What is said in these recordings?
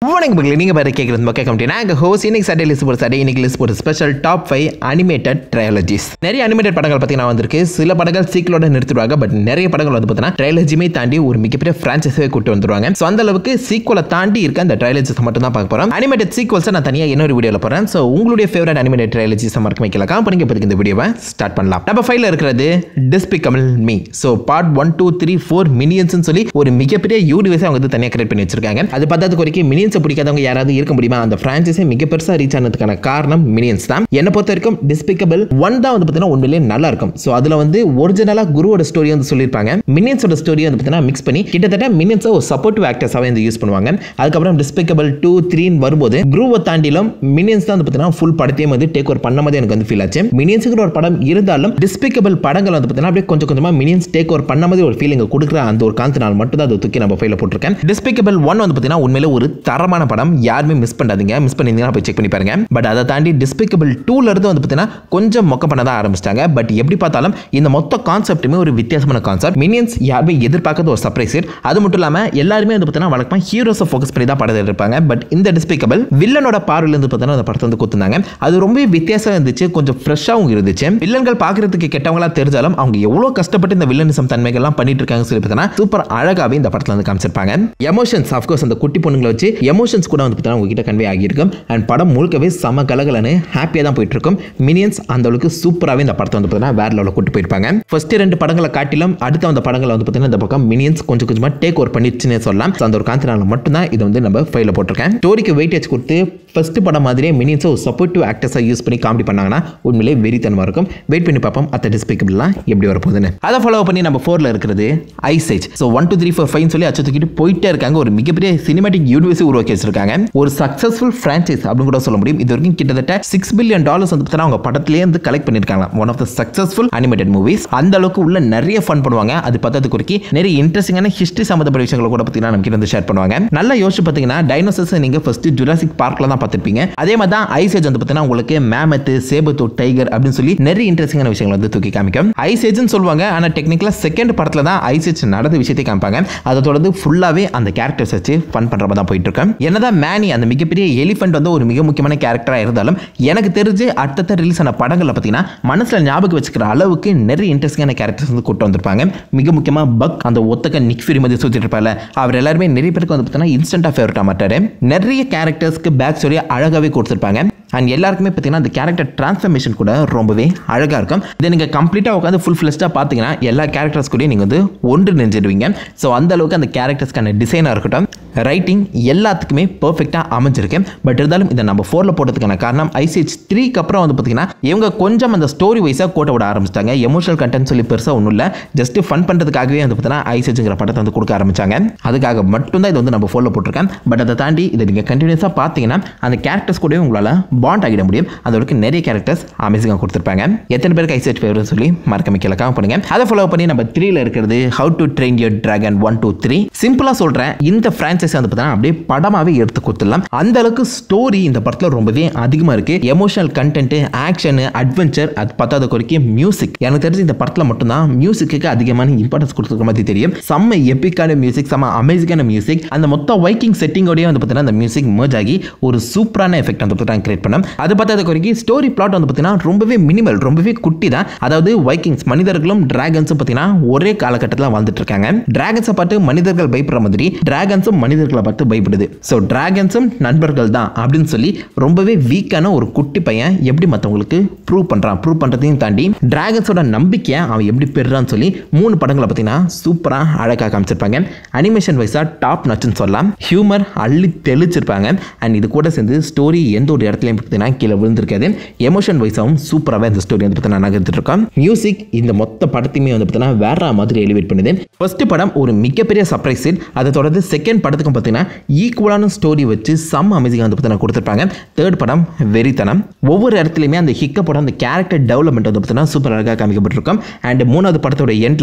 வணக்கம் மக்களே நீங்கள் பாரு கேட்குறது மக்கள் கம்பெனி நாங்கள் ஹோஸ் இன்னைக்கு சண்டே லிஸ்ட் போட்டு சண்டே இன்னைக்கு லிஸ்ட் போட்டு special top five animated trilogies நிறைய அனிமேட்டட் படங்கள் பார்த்தீங்கன்னா வந்திருக்கு சில படங்கள் சீக்கிரோட நிறுத்திடுவாங்க பட் நிறைய படங்கள் வந்து பார்த்தீங்கன்னா ட்ரையாலஜியுமே தாண்டி ஒரு மிகப்பெரிய ஃப்ரான்ச்சைஸே கூட்டு வந்துருவாங்க ஸோ அந்த அளவுக்கு சீக்குவலை தாண்டி இருக்க அந்த ட்ரையாலஜிஸ் மட்டும் தான் பார்க்க போகிறோம் அனிமேட்டட் சீக்வல்ஸை நான் தனியாக இன்னொரு வீடியோவில் போகிறேன் ஸோ உங்களுடைய ஃபேவரட் அனிமேட்டட் ட்ரையாலஜிஸ் மறக்க வைக்கலாம் கம்பெனிக்கு இப்போதைக்கு இந்த வீடியோவை ஸ்டார்ட் பண்ணலாம் நம்ம ஃபைவ்ல இருக்கிறது Despicable Me so part one two three four மினியன்ஸ்னு சொல்லி ஒரு மிகப்பெரிய யூனிவர்ஸை அவங்க வந்து தனியாக கிரியேட் பண்ணி வச்சிருக்காங்க அது பத்தாதது வரைக்கும் மினியன்ஸை பிடிக்காதவங்க யாராவது இருக்க முடியுமா அந்த ஃப்ரான்ச்சைஸே மிக பெருசாக ரீச் ஆனதுக்கான காரணம் மினியன்ஸ் தான் என்னை பொறுத்த வரைக்கும் டிஸ்பிகபிள் ஒன் தான் வந்து பார்த்தீங்கன்னா உண்மையிலேயே நல்லா இருக்கும் ஸோ அதில் வந்து ஒரிஜினலாக குருவோட ஸ்டோரி வந்து சொல்லியிருப்பாங்க மினியன்ஸோட ஸ்டோரி வந்து பார்த்தீங்கன்னா மிக்ஸ் பண்ணி கிட்டத்தட்ட மினியன்ஸை ஒரு சப்போர்ட்டிவ் ஆக்டர்ஸாகவே வந்து யூஸ் பண்ணுவாங்க அதுக்கப்புறம் டிஸ்பிகபிள் டூ த்ரீன்னு வரும்போது குருவை தாண்டிலும் மினியன்ஸ் தான் வந்து பார்த்தீங்கன்னா ஃபுல் படத்தையும் வந்து டேக் ஓவர் பண்ண மாதிரி எனக்கு வந்து ஃபீல் ஆச்சு மினியன்ஸுங்கிற ஒரு படம் இருந்தாலும் டிஸ்பிகபிள் படங்கள் வந்து பார்த்தீங்கன்னா அப்படியே கொஞ்சம் கொஞ்சமாக மினியன்ஸ் டேக் ஓவர் பண்ண மாதிரி ஒரு ஃபீலிங் கொடுக்குற அந்த ஒரு காரணத்தினால் மட்டும் தான் அதை தூக்கி நம்ம ஃபைல போட்டிருக்கேன் டிஸ்பிகபிள் ஒன் வந்து பார்த்தீங்கன்னா உண்மையிலே ஒரு தரமான படம் யாருமே மிஸ் பண்ணாதீங்க மிஸ் பண்ணியிருந்தீங்கன்னா போய் செக் பண்ணி பாருங்க பட் அதை தாண்டி டிஸ்பிகபிள் டூல இருந்து வந்து பார்த்தீங்கன்னா கொஞ்சம் மொக்க பண்ண தான் ஆரம்பிச்சிட்டாங்க பட் எப்படி பார்த்தாலும் இந்த மொத்த கான்செப்ட்டுமே ஒரு வித்தியாசமான கான்செப்ட் மினியன்ஸ் யாருமே எதிர்பார்க்காத ஒரு சர்ப்ரைஸ் ஹிட் அது மட்டும் இல்லாமல் எல்லாருமே வந்து பார்த்தீங்கன்னா வழக்கமாக ஹீரோஸை ஃபோக்கஸ் பண்ணி தான் படத்தை எடுப்பாங்க பட் இந்த டிஸ்பிகபிள் வில்லனோட பார்வையிலேருந்து பார்த்தீங்கன்னா அந்த படத்தை வந்து கொடுத்துருந்தாங்க அது ரொம்ப வித்தியாசம் இருந்துச்சு கொஞ்சம் ஃப்ரெஷ்ஷாகவும் இருந்துச்சு வில்லன்கள் பார்க்கறதுக்கு கெட்டவங்களா தெரிஞ்சாலும் அவங்க எவ்வளோ கஷ்டப்பட்டு இந்த வில்லனிசம் தன்மைகள்லாம் பண்ணிட்டு இருக்காங்க சொல்லி பார்த்தீங்கன்னா சூப்பர் அழகாகவே இந்த படத்தில் வந்து காமிச்சிருப்பாங்க எமோஷன்ஸ் அஃப்கோர்ஸ் அந்த குட்டி பொண்ணுங்களை வச்சு எமோஷன்ஸ் கூட வந்து பார்த்தீங்கன்னா உங்ககிட்ட கன்வே ஆகியிருக்கும் அண்ட் படம் முழுக்கவே செம கலகலன்னு ஹாப்பியாக தான் போயிட்டு இருக்கும் மினியன்ஸ் அந்த அளவுக்கு சூப்பராகவே இந்த படத்தை வந்து பார்த்தீங்கன்னா வேற லெவலில் கூட்டு போயிருப்பாங்க ஃபர்ஸ்ட் ரெண்டு படங்களை காட்டிலும் அடுத்த வந்த படங்களை வந்து பார்த்தீங்கன்னா இந்த பக்கம் மினியன்ஸ் கொஞ்சம் கொஞ்சமாக டேக் ஓவர் பண்ணிடுச்சுன்னே சொல்லலாம் So, அந்த ஒரு காந்தினால மட்டும்தான் இதை வந்து நம்ம ஃபைல போட்டிருக்கேன் ஸ்டோரிக்கு வெயிட்டேஜ் கொடுத்து ஃபர்ஸ்ட் படம் மாதிரியே மினியன்ஸை ஒரு சப்போர்ட்டிவ் ஆக்டர்ஸாக யூஸ் பண்ணி காமெடி பண்ணாங்கன்னா உண்மையிலே வெறித்தனமாக இருக்கும் வெயிட் பண்ணி பார்ப்போம் அத்த டிஸ்பிகபிள்லாம் எப்படி வரப்போகுதுன்னு அதை ஃபாலோ பண்ணி நம்ம ஃபோரில் இருக்கிறது Ice Age so one two three four five சொல்லி அச்சு தூக்கிட்டு போயிட்டே இருக்காங்க ஒரு மிகப்பெரிய சினிமாட்டிக் யூனிவர்ஸ் உருவாக்கி வச்சிருக்காங்க ஒரு சக்ஸஸ்ஃபுல் ஃப்ரான்ச்சைஸ் அப்படின்னு கூட சொல்ல முடியும் இது வரைக்கும் கிட்டத்தட்ட சிக்ஸ் பில்லியன் டாலர்ஸ் வந்து பார்த்தீங்கன்னா அவங்க படத்திலே இருந்து கலெக்ட் பண்ணியிருக்காங்க one of the successful animated movies அந்த அளவுக்கு உள்ள நிறைய ஃபன் பண்ணுவாங்க அது பத்தது குறிக்கி நிறைய இன்ட்ரெஸ்டிங்கான ஹிஸ்ட்ரி சம்மந்தப்பட்ட விஷயங்களை கூட பார்த்தீங்கன்னா நமக்கு வந்து ஷேர் பண்ணுவாங்க நல்லா யோசிச்சு பார்த்தீங்கன்னா டைனோசர்ஸ் நீங்கள் ஃபர்ஸ்ட் ஜுராசிக் பார்க்கில் தான் பார்த்துருப்பீங்க அதே மாதிரி தான் ஐசேஜ் வந்து பார்த்தீங்கன்னா உங்களுக்கு மேமத்து சேபத்து டைகர் அப்படின்னு சொல்லி நிறைய இன்ட்ரெஸ்டிங்கான விஷயங்களை வந்து தூக்கி காமிக்கும் ஐசேஜ்னு சொல்லுவாங்க ஆனால் டெக்னிக்கலாக செகண்ட் படத்தில் தான் ஐசேஜ் நடந்த விஷயத்தை காமிப்பாங்க அதை தொடர்ந்து ஃபுல்லாகவே அந்த கேரக்டர்ஸ் வச்சு ஃபன் பண்ணுற மாதிரி தான் போயிட்டு இருக்கேன் என்னதான் மேனி அந்த மிகப்பெரிய எலிஃபென்ட் வந்து ஒரு மிக முக்கியமான கேரக்டராக இருந்தாலும் எனக்கு தெரிஞ்சு அடுத்தடுத்த ரிலீஸ் ஆன படங்களில் பார்த்தீங்கன்னா மனசில் ஞாபகம் வச்சுக்கிற அளவுக்கு நிறைய இன்ட்ரெஸ்டிங்கான கேரக்டர்ஸ் வந்து கூட்டு வந்திருப்பாங்க மிக முக்கியமாக பக் அந்த ஒத்தக்க நிக் ஃபிரி மாதிரி சுற்றிட்டு இருப்பால அவர் எல்லாருமே நிறைய பேருக்கு வந்து பார்த்தீங்கன்னா இன்ஸ்டன்ட்டாக ஃபேவரட்டாக மாட்டார் நிறைய கேரக்டர்ஸ்க்கு பேக் ஸ்டோரி அழகாகவே கொடுத்துருப்பாங்க அண்ட் எல்லாருக்குமே பார்த்தீங்கன்னா அந்த கேரக்டர் டிரான்ஸ்ஃபர்மேஷன் கூட ரொம்பவே அழகாக இருக்கும் இதை நீங்கள் கம்ப்ளீட்டாக உட்காந்து ஃபுல் ஃப்ளெஸ்ட்டாக பார்த்தீங்கன்னா எல்லா கேரக்டர்ஸ் கூடயும் நீங்கள் வந்து ஒன்று நெஞ்சிடுவீங்க ஸோ அந்த அளவுக்கு அந்த கேரக்டர்ஸ்க்கான டிசைனாக இருக்கட்டும் ரைட்டிங் எல்லாத்துக்குமே பர்ஃபெக்டாக அமைஞ்சிருக்கு பட் இருந்தாலும் இதை நம்ம ஃபோரில் போட்டதுக்கான காரணம் ஐசிஹெச் த்ரீக்கு அப்புறம் வந்து பார்த்தீங்கன்னா இவங்க கொஞ்சம் அந்த ஸ்டோரி வைஸாக கோட்டை விட ஆரம்பிச்சிட்டாங்க எமோஷனல் கண்டென்ட் சொல்லி பெருசாக ஒன்றும் இல்லை ஜஸ்ட் ஃபன் பண்ணுறதுக்காகவே வந்து பார்த்தீங்கன்னா ஐசிஹெச்ங்கிற படத்தை வந்து கொடுக்க ஆரம்பிச்சாங்க அதுக்காக மட்டும்தான் இது வந்து நம்ம ஃபோரில் போட்டிருக்கேன் பட் அதை தாண்டி இதை நீங்கள் கண்டினியூஸாக பார்த்தீங்கன்னா அந்த கேரக்டர்ஸ் கூடவே உங்களால் பாண்ட் ஆகிட முடியும் அதோட நிறைய கேரக்டர்ஸ் அமேசிங்காக கொடுத்துருப்பாங்க எத்தனை பேருக்கு ஐசிஹெச் ஃபேவரட் சொல்லி மறக்க மிக்கல காம் பண்ணுங்க அதை ஃபாலோ பண்ணி நம்ம த்ரீல இருக்கிறது how to train your dragon one two three சிம்பிளாக சொல்கிறேன் இந்த ஃப்ரான்ச்சைஸ் வந்து பார்த்தீங்கன்னா அப்படியே படமாகவே எடுத்து கொடுத்துடலாம் அந்த அளவுக்கு ஸ்டோரி இந்த படத்தில் ரொம்பவே அதிகமாக இருக்கு எமோஷனல் கண்டென்ட் ஆக்ஷன் அட்வென்ச்சர் அது பத்தாத குறைக்கு மியூசிக் எனக்கு தெரிஞ்சு இந்த படத்தில் மட்டும்தான் மியூசிக்கு அதிகமான இம்பார்ட்டன்ஸ் கொடுத்துருக்க மாதிரி தெரியும் செம்ம எப்பிக்கான மியூசிக் செம்ம அமேசிங்கான மியூசிக் அந்த மொத்த வைக்கிங் செட்டிங்கோடய வந்து பார்த்தீங்கன்னா அந்த மியூசிக் merge ஆகி ஒரு சூப்பரான எஃபெக்ட் வந்து பார்த்தீங்கன்னா கிரியேட் பண்ணோம் அது பத்தாத குறைக்கு ஸ்டோரி பிளாட் வந்து பார்த்தீங்கன்னா ரொம்பவே மினிமல் ரொம்பவே குட்டி தான் அதாவது வைக்கிங்ஸ் மனிதர்களும் டிராகன்ஸும் பார்த்தீங்கன்னா ஒரே காலகட்டத்தில் வாழ்ந்துட்டு இருக்காங்க டிராகன்ஸை பார்த்து மனிதர்கள் பயப்படுற மாதிரி டிராகன்ஸும் மனிதர்களை பார்த்து பயப்படுது ஸோ டிராகன்ஸும் நண்பர்கள் தான் அப்படின்னு சொல்லி ரொம்பவே வீக்கான ஒரு குட்டி பையன் எப்படி மற்றவங்களுக்கு ப்ரூவ் பண்ணுறான் ப்ரூவ் பண்ணுறதையும் தாண்டி டிராகன்ஸோட நம்பிக்கையை அவன் எப்படி பெறுறான்னு சொல்லி மூணு படங்களை பார்த்தீங்கன்னா சூப்பராக அழகாக காமிச்சிருப்பாங்க அனிமேஷன் வைஸாக டாப் நச்சுன்னு சொல்லலாம் ஹியூமர் அள்ளி தெளிச்சிருப்பாங்க அண்ட் இது கூட சேர்ந்து ஸ்டோரி எந்த ஒரு இடத்துலையும் பார்த்தீங்கன்னா கீழே விழுந்திருக்காது எமோஷன் வைஸாகவும் சூப்பராகவே அந்த ஸ்டோரி வந்து பார்த்தீங்கன்னா நகர்த்துட்டு இருக்கோம் மியூசிக் இந்த மொத்த படத்தையுமே வந்து பார்த்தீங்கன்னா வேற மாதிரி எலிவேட் பண்ணுது ஃபர்ஸ்ட் படம் ஒரு மிகப்பெரிய சர்ப்ரைஸ் ஹிட் அதை தொடர்ந்து செகண்ட் படத்துக்கும் பார்த்தீங்கன்னா ஈக்குவலான ஸ்டோரி வச்சு சம் அமேசிங்காக வந்து பார்த்தீங்கன்னா கொடுத்துருப்பாங்க தேர்ட் படம் வெறித்தனம் ஒவ்வொரு இடத்துலையுமே அந்த ஹிக்கப்போட அந்த கேரக்டர் டெவலப்மெண்ட் வந்து பார்த்தீங்கன்னா சூப்பர் அழகாக காமிக்கப்பட்டிருக்கும் அண்ட் மூணாவது படத்தோட எண்டில்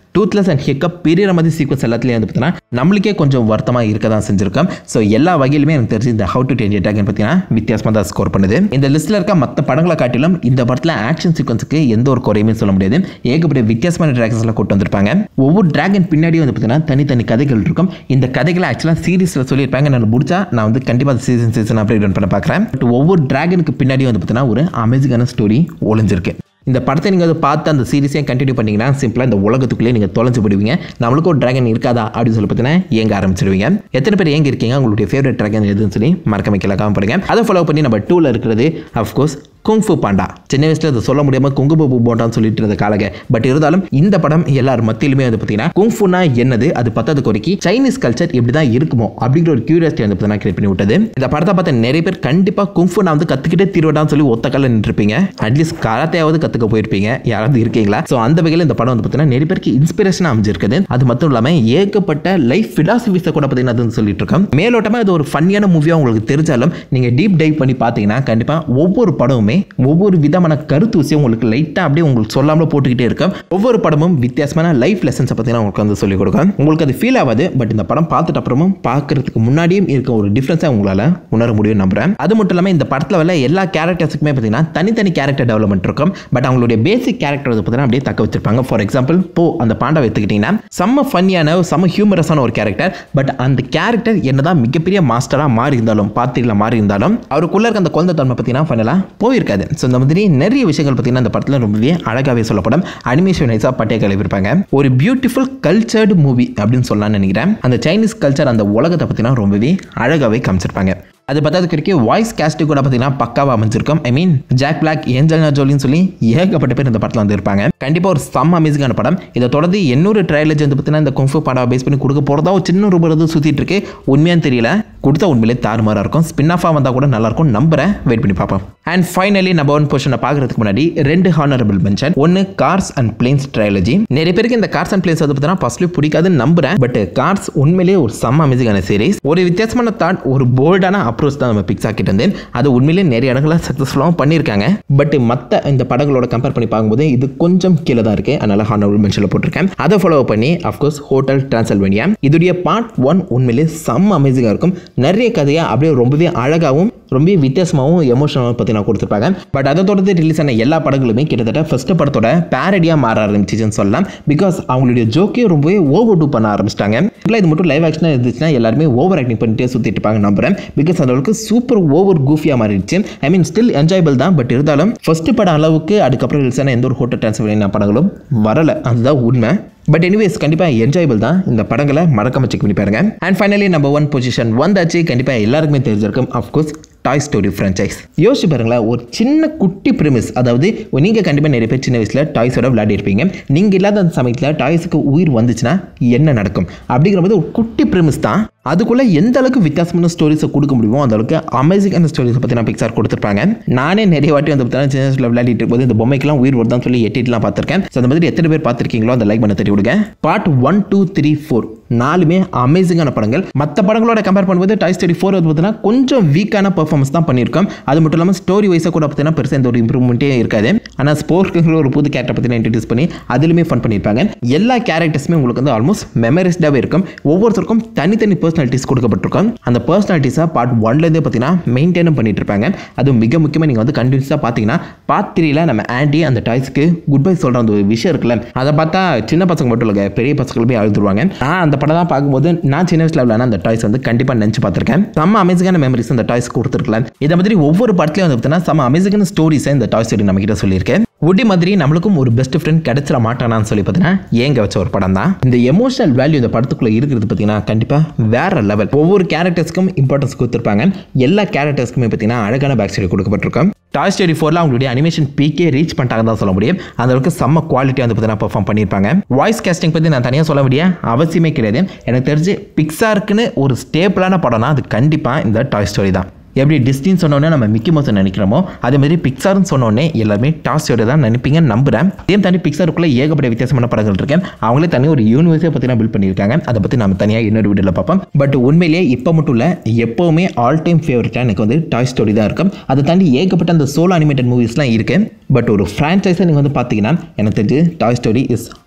டூத்லெஸ் அண்ட் ஹிக்கப் பிரியற மாதிரி சீக்வன்ஸ் எல்லாத்துலேயும் வந்து பார்த்தீங்கன்னா நம்மளுக்கே கொஞ்சம் வருத்தமாக இருக்க தான் செஞ்சிருக்கோம் ஸோ எல்லா வகையிலுமே எனக்கு தெரிஞ்சு இந்த ஹவு டு டென் அட்டாக்னு பார்த்தீங்கன்னா வித்தியாசமாக தான் ஸ்கோர் பண்ணுது இந்த லிஸ்ட்டில் இருக்க மற்ற படங்களை காட்டிலும் இந்த படத்தில் ஆக்ஷன் சீக்வன்ஸுக்கு எந்த ஒரு குறையுமே சொல்ல முடியாது ஏகப்பட்ட வித்தியாசமான ட்ராகன்ஸ்லாம் கூட்டு வந்திருப்பாங்க ஒவ்வொரு டிராகன் பின்னாடியும் வந்து பார்த்தீங்கன்னா தனித்தனி கதைகள் இருக்கும் இந்த கதைகளை ஆக்சுவலாக சீரிஸில் சொல்லியிருப்பாங்க நான் முடிச்சா நான் வந்து கண்டிப்பாக அந்த சீசன் சீசன் அப்படி ரன் பண்ண பார்க்குறேன் பட் ஒவ்வொரு டிராகனுக்கு பின்னாடியும் வந்து பார்த்தீங்கன்னா ஒரு அமேசிங்கான ஸ்டோரி ஒளிஞ்சிருக்கு இந்த படத்தை நீங்கள் வந்து பார்த்து அந்த சீரிஸையும் கண்டினியூ பண்ணீங்கன்னா சிம்பிளாக இந்த உலகத்துக்குள்ளே நீங்கள் தொலைஞ்சு போடுவீங்க நம்மளுக்கு ஒரு டிராகன் இருக்காதா அப்படின்னு சொல்லி பார்த்தீங்கன்னா ஏங்க ஆரம்பிச்சிடுவீங்க எத்தனை பேர் ஏங்க இருக்கீங்க உங்களுடைய ஃபேவரட் டிராகன் எதுன்னு சொல்லி மறக்காம கீழே comment பண்ணுங்க அதை ஃபாலோ பண்ணி நம்ம டூவில் இருக்கிறது அஃப்கோர்ஸ் குங்ஃபு பாண்டா சின்ன வயசுல அதை சொல்ல முடியாமல் குங்குமபூ போண்டான்னு சொல்லிட்டு இருந்த காலக பட் இருந்தாலும் இந்த படம் எல்லார் மத்தியிலுமே வந்து பார்த்தீங்கன்னா குங்ஃபுனா என்னது அது பத்தாத குறைக்கு சைனீஸ் கல்ச்சர் இப்படி தான் இருக்குமோ அப்படிங்கிற ஒரு கியூரியாசிட்டி வந்து பார்த்தீங்கன்னா கிரியேட் பண்ணி விட்டது இந்த படத்தை பார்த்த நிறைய பேர் கண்டிப்பாக குங்ஃபு நான் வந்து கற்றுக்கிட்டே தீர்வடான்னு சொல்லி ஒத்த காலில் நின்றுருப்பீங்க அட்லீஸ்ட் கராத்தையாவது கற்றுக்க போயிருப்பீங்க யாராவது இருக்கீங்களா ஸோ அந்த வகையில் இந்த படம் வந்து பார்த்தீங்கன்னா நிறைய பேருக்கு இன்ஸ்பிரேஷன் அமைஞ்சிருக்குது அது மட்டும் இல்லாமல் ஏகப்பட்ட லைஃப் ஃபிலாசபிஸை கூட பார்த்தீங்கன்னா அதுன்னு சொல்லிட்டு இருக்கோம் மேலோட்டமாக இது ஒரு ஃபன்னியான மூவியாக உங்களுக்கு தெரிஞ்சாலும் நீங்கள் டீப் டைவ் பண்ணி பார்த்தீங்கன்னா கண்டிப்பாக ஒவ்வொரு படமுமே ஒவ்வொரு விதமான கருத்து விஷயம் உங்களுக்கு லைட்டாக அப்படியே உங்களுக்கு சொல்லாமல் போட்டுக்கிட்டே இருக்கும் ஒவ்வொரு படமும் வித்தியாசமான லைஃப் லெசன்ஸை பார்த்தீங்கன்னா உங்களுக்கு வந்து சொல்லிக் கொடுக்கும் உங்களுக்கு அது ஃபீல் ஆகாது பட் இந்த படம் பார்த்துட்டு அப்புறமும் பார்க்கறதுக்கு முன்னாடியும் இருக்க ஒரு டிஃப்ரென்ஸை உங்களால் உணர முடியும் நம்புறேன் அது மட்டும் இல்லாமல் இந்த படத்தில் வர எல்லா கேரக்டர்ஸுக்குமே பார்த்தீங்கன்னா தனித்தனி கேரக்டர் டெவலப்மெண்ட் இருக்கும் பட் அவங்களுடைய பேசிக் கேரக்டர் வந்து பார்த்தீங்கன்னா அப்படியே தக்க வச்சிருப்பாங்க ஃபார் எக்ஸாம்பிள் போ அந்த பாண்டா எடுத்துக்கிட்டிங்கன்னா செம்ம ஃபன்னியான செம்ம ஹியூமரஸான ஒரு கேரக்டர் பட் அந்த கேரக்டர் என்னதான் மிகப்பெரிய மாஸ்டராக மாறி இருந்தாலும் பார்த்திகளா மாறி இருந்தாலும் அவருக்குள்ள இருக்க அந்த குழந்தை தன்மை பார்த்தீங்கன்னா ஃபைனலாக போயிருக்காது ஸோ இந்த மாதிரி நிறைய விஷயங்கள் பார்த்தீங்கன்னா இந்த படத்தில் ரொம்பவே அழகாகவே சொல்லப்படும் அனிமேஷன் வைஸாக பட்டே கிளப்பியிருப்பாங்க ஒரு பியூட்டிஃபுல் கல்ச்சர்டு மூவி அப்படின்னு சொல்லலாம்னு நினைக்கிறேன் அந்த சைனீஸ் கல்ச்சர் அந்த உலகத்தை பார்த்தீங்கன்னா ரொம்பவே அழகாகவே காமிச்சிருப்பாங்க அது பத்தாததுக்கு வரைக்கும் வாய்ஸ் கேஸ்ட்டு கூட பார்த்தீங்கன்னா பக்காவாக அமைஞ்சிருக்கும் I mean Jack Black Angelina ஜோலின்னு சொல்லி ஏகப்பட்ட பேர் இந்த படத்தில் வந்து இருப்பாங்க கண்டிப்பாக ஒரு செம்ம அமேசிங்கான படம் இதை தொடர்ந்து இன்னொரு ட்ரையலஜி வந்து பார்த்தீங்கன்னா இந்த குங்ஃபு படம் பேஸ் பண்ணி கொடுக்க போகிறதா ஒரு சின்ன ரூபம் இது சுற்றிட்டு இருக்கு உண்மையான்னு தெரியல கொடுத்தா உண்மையிலே தாறுமாறாக இருக்கும் ஸ்பின் ஆஃபாக வந்தால் கூட நல்லாயிருக்கும் நம்புறேன் வெயிட் பண்ணி பார்ப்போம் அண்ட் ஃபைனலி நம்பர் ஒன் பொசிஷனை பார்க்கறதுக்கு முன்னாடி ரெண்டு ஹானரபிள் மென்ஷன் ஒன்று கார்ஸ் அண்ட் பிளேன்ஸ் ட்ரையாலஜி நிறைய பேருக்கு இந்த கார்ஸ் அண்ட் பிளேன்ஸ் வந்து பார்த்தீங்கன்னா ஃபர்ஸ்ட்லி பிடிக்காதுன்னு நம்புறேன் பட் கார்ஸ் உண்மையிலேயே ஒரு செம்ம அமேசிங்கான சீரிஸ் ஒரு வித்தியாசமான தாட் ஒரு போல்டான அப்ரோச் தான் நம்ம பிக்ஸா கிட்ட இருந்து அது உண்மையிலேயே நிறைய இடங்களில் சக்ஸஸ்ஃபுல்லாகவும் பண்ணியிருக்காங்க பட் மற்ற இந்த படங்களோட கம்பேர் பண்ணி பார்க்கும்போது இது கொஞ்சம் கீழே தான் இருக்கு அதனால ஹானரபிள் மென்ஷனில் போட்டிருக்கேன் அதை ஃபாலோ பண்ணி அஃப்கோர்ஸ் ஹோட்டல் டிரான்சல்வேனியா இதுடைய பார்ட் ஒன் உண்மையிலேயே செம்ம அமேசிங்காக இருக்கும் நிறைய கதையாக அப்படியே ரொம்பவே அழகாகவும் ரொம்ப வித்தியாசமாகவும் எமோஷனலாகவும் பற்றி நான் கொடுத்துருப்பாங்க பட் அதை தொடர்ந்து ரிலீஸ் ஆன எல்லா படங்களுமே கிட்டத்தட்ட ஃபர்ஸ்ட் படத்தோட பேரடியாக மாற ஆரம்பிச்சிச்சுன்னு சொல்லலாம் பிகாஸ் அவங்களுடைய ஜோக்கே ரொம்பவே ஓவர் டூ பண்ண ஆரம்பிச்சிட்டாங்க இல்லை இது மட்டும் லைவ் ஆக்ஷனாக இருந்துச்சுன்னா எல்லாருமே ஓவர் ஆக்டிங் பண்ணிட்டே சுற்றிட்டு இருப்பாங்க நம்புறேன் பிகாஸ் அந்த அளவுக்கு சூப்பர் ஓவர் கூஃபியாக மாறிடுச்சு ஐ மீன் ஸ்டில் என்ஜாயபிள் தான் பட் இருந்தாலும் ஃபர்ஸ்ட் படம் அளவுக்கு அதுக்கப்புறம் ரிலீஸ் ஆன எந்த ஒரு ஹோட்டல் டிரான்ஸ்ஃபர் படங்களும் வரலை அதுதான் உண்மை பட் எனிவேஸ் கண்டிப்பாக என்ஜாயபிள் தான் இந்த படங்களை மறக்காம செக் பண்ணி பாருங்க and finally number one position வந்தாச்சு கண்டிப்பாக எல்லாருக்குமே தெரிஞ்சிருக்கும் அஃப்கோர்ஸ் டாய் ஸ்டோரி ஃப்ரான்ச்சைஸ் யோசிச்சு பாருங்களேன் ஒரு சின்ன குட்டி ப்ரிமிஸ் அதாவது நீங்கள் கண்டிப்பாக நிறைய பேர் சின்ன வயசில் டாய்ஸோட விளையாடி இருப்பீங்க நீங்கள் இல்லாத அந்த சமயத்தில் டாய்ஸுக்கு உயிர் வந்துச்சுன்னா என்ன நடக்கும் அப்படிங்கிற போது ஒரு குட்டி ப்ரிமிஸ் தான் அதுக்குள்ளே எந்த அளவுக்கு வித்தியாசமான ஸ்டோரிஸை கொடுக்க முடியுமோ அந்த அளவுக்கு அமேசிங்கான ஸ்டோரிஸை பற்றி நான் பிக்சார் கொடுத்துருப்பாங்க நானே நிறைய வாட்டி வந்து பார்த்தீங்கன்னா சின்ன வயசில் விளையாடிட்டு இருக்கும்போது இந்த பொம்மைக்கெல்லாம் உயிர் வருதான்னு சொல்லி எட்டிட்டுலாம் பார்த்துருக்கேன் ஸோ அந்த மாதிரி எத்தனை பேர் பார்த்துருக்கீங்களோ அந்த லைக் பண்ண தெரிய விடுங்க part one two three four நாலுமே அமேசிங்கான படங்கள் மற்ற படங்களோட கம்பேர் பண்ணும்போது டாய் ஸ்டோரி ஃபோர் வந்து பார்த்தீங்கன்னா கொஞ்சம் வீக்கான பர்ஃபார்மன்ஸ் தான் பண்ணியிருக்கோம் அது மட்டும் இல்லாமல் ஸ்டோரி வைஸாக கூட பார்த்தீங்கன்னா பெருசாக எந்த ஒரு இம்ப்ரூவ்மெண்ட்டே இருக்காது ஆனால் ஸ்போர்ட்ஸுங்கிற ஒரு புது கேரக்டர் பற்றி இன்ட்ரடியூஸ் பண்ணி அதுலையுமே ஃபன் பண்ணியிருப்பாங்க எல்லா கேரக்டர்ஸுமே உங்களுக்கு வந்து ஆல்மோஸ்ட் மெமரிஸ்டாகவே இருக்கும் ஒவ்வொருத்தருக்கும் தனித்தனி பர்சனாலிட்டிஸ் கொடுக்கப்பட்டிருக்கும் அந்த பர்சனாலிட்டிஸாக பார்ட் ஒன்லேருந்தே பார்த்தீங்கன்னா மெயின்டைனும் பண்ணிட்டு இருப்பாங்க அதுவும் மிக முக்கியமாக நீங்கள் வந்து கண்டினியூஸாக பார்த்தீங்கன்னா பார்ட் த்ரீல நம்ம ஆண்டி அந்த டாய்ஸ்க்கு குட் பை சொல்கிற அந்த ஒரு விஷயம் இருக்குல்ல அதை பார்த்தா சின்ன பசங்க மட்டும் இல்லை பெரிய பசங்களுமே அழுதுருவாங்க நான் அந்த படம் தான் பார்க்கும்போது நான் சின்ன வயசுல விளையாட அந்த டாய்ஸ் வந்து கண்டிப்பாக நினச்சி பார்த்துருக்கேன் செம்ம அமேசிங்கான மெமரிஸ் அந்த டாய்ஸ் கொடுத்துருக்கலாம் இதை மாதிரி ஒவ்வொரு படத்துலையும் வந்து பார்த்தீங்கன்னா செம்ம அமேசிங்கான ஸ்டோரிஸை இந்த டாய் ஸ்டோரி நம்ம கிட்ட சொல்லியிருக்கேன் உடி மாதிரி நம்மளுக்கும் ஒரு பெஸ்ட் ஃப்ரெண்ட் கிடைச்சிட மாட்டானான்னு சொல்லி பார்த்தீங்கன்னா ஏங்க வச்ச ஒரு படம் தான் இந்த எமோஷனல் வேல்யூ இந்த படத்துக்குள்ள இருக்கிறது பார்த்தீங்கன்னா கண்டிப்பாக வேற லெவல் ஒவ்வொரு கேரக்டர்ஸ்க்கும் இம்பார்ட்டன்ஸ் கொடுத்துருப்பாங்க எல்லா கேரக்டர்ஸ்க்குமே பார்த்தீங்கன்னா அழகான பேக் ஸ்டோரி கொடுக்கப்பட்டிருக்கும் டாய் ஸ்டோரி ஃபோரில் அவங்களுடைய அனிமேஷன் பீக்கே ரீச் பண்ணிட்டாங்க தான் சொல்ல முடியும் அந்த அளவுக்கு செம்ம குவாலிட்டி வந்து பார்த்தீங்கன்னா பெர்ஃபார்ம் பண்ணியிருப்பாங்க வாய்ஸ் கேஸ்டிங் பற்றி நான் தனியாக சொல்ல வேண்டிய அவசியமே கிடையாது எனக்கு தெரிஞ்சு பிக்சாருக்குன்னு ஒரு ஸ்டேபிளான படம்னா அது கண்டிப்பாக இந்த டாய் ஸ்டோரி தான் எப்படி டிஸ்டின்னு சொன்னோன்னே நம்ம மிக்கி மவுஸ் நினைக்கிறோமோ அதே மாதிரி பிக்சார்னு சொன்னோடனே எல்லாருமே டாஸ்டோட தான் நினைப்பீங்கன்னு நம்புறேன் அதே தாண்டி பிக்சாருக்குள்ள ஏகப்பட்ட வித்தியாசமான படங்கள் இருக்கேன் அவங்களே தனி ஒரு யூனிவர்ஸை பற்றி பில்ட் பண்ணியிருக்காங்க அதை பற்றி நம்ம தனியாக இன்னொரு வீடியோவில் பார்ப்போம் பட் உண்மையிலேயே இப்போ மட்டும் இல்லை எப்போவுமே ஆல் டைம் ஃபேவரட்டாக எனக்கு வந்து டாய் ஸ்டோரி தான் இருக்கும் அதை தாண்டி ஏகப்பட்ட அந்த சோலோ அனிமேட்டட் மூவிஸ்லாம் இருக்கு பட் ஒரு ஃப்ரான்ச்சைஸை நீங்கள் வந்து பார்த்தீங்கன்னா எனக்கு தெரிஞ்சு Toy Story is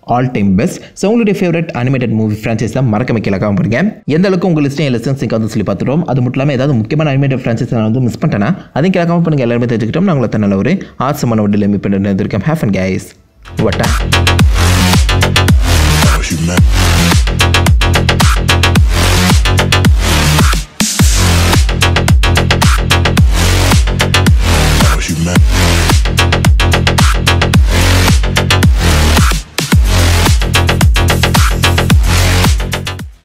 all time best so உங்களுடைய ஃபேவரட் அனிமேட்டட் மூவி ஃப்ரான்ச்சைஸ் தான் மறக்க வைக்கல பண்ணுங்க எந்த அளவுக்கு உங்கள் லிஸ்ட்டையும் லெசன்ஸ் வந்து சொல்லி பார்த்துட்டோம் அது மட்டும் இல்லாமல் ஏதாவது முக்கியமான அனிமேட்டட் ஃப்ரான்ச்சைஸ் நான் வந்து மிஸ் பண்ணிட்டேன்னா அதையும் கிளக்காம பண்ணுங்க எல்லாருமே தெரிஞ்சுக்கிட்டோம் நான் உங்களை நல்ல ஒரு ஆசமான வண்டியில் மீட் பண்ணிட்டு இருக்கேன் ஹேஃப் அண்ட் கைஸ் வட்டா Cause you mad.